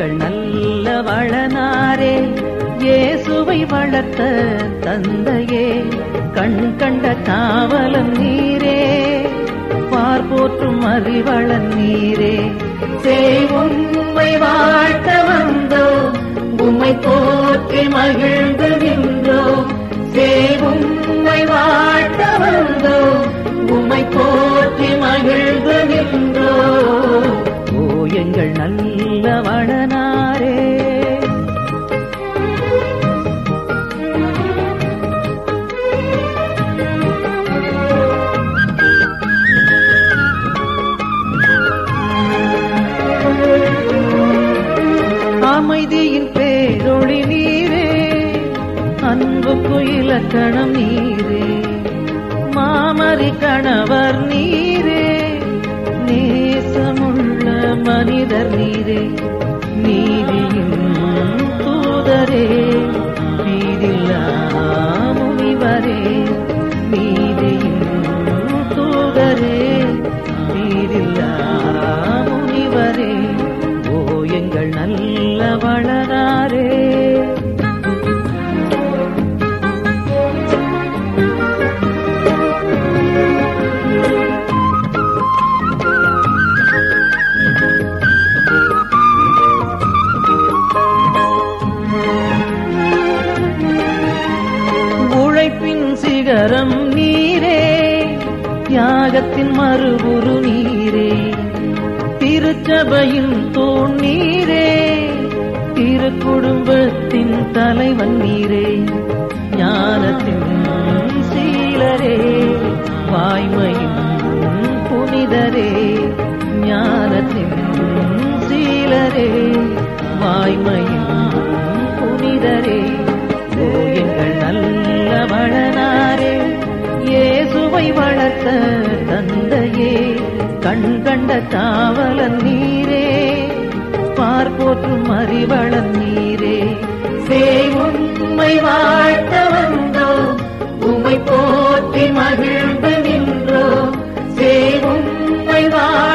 எங்கள் நல்ல வளனாரே இயேசுவை வளர்த்த தந்தையே கண் கண்ட காவலன் நீரே பார்போற்றும் அறிவளன் நீரே செய்வும்மை வாழ்த்த வந்தோம் உம்மை போற்றி மகிழ்ந்து நின்றோம் செய்வும்மை வாழ்த்த வந்தோம் உம்மை போற்றி மகிழ்ந்து நின்றோம் ஓ எங்கள் நல்ல வளனாரே அமைதியின் பேரொளி நீரே அன்புக்கு இலக்கணம் நீரே மாமரி கணவர் நீரே நேசமுள்ள மனிதர் நீரே நீதியின் தூதரே நீதில்லா முனிவரே நீதியின் தூதரே நீதில்லா முனிவரே ஓ எங்கள் நல்ல வளராரே உழைப்பின் சிகரம் நீரே தியாகத்தின் மறுபுரு நீரே திருச்சபையின் தூண் நீரே திருக்குடும்பத்தின் தலைவன் நீரே ஞானத்தின் சீலரே வாய்மையின் புனிதரே ஞானத்தின் சீலரே வாய்மையின் புனிதரே ஓ எங்கள் நல்ல வளனாரே இயேசுவை வளர்த்த தந்தையே கண் கண்ட காவலன் நீரே பார்ப்போற்றும் அறிவளன் நீரே சேய் உம்மை வாழ்த்த வந்தோம் உம்மை போற்றி மகிழ்ந்து நின்றோம் சேய் உம்மை வாழ்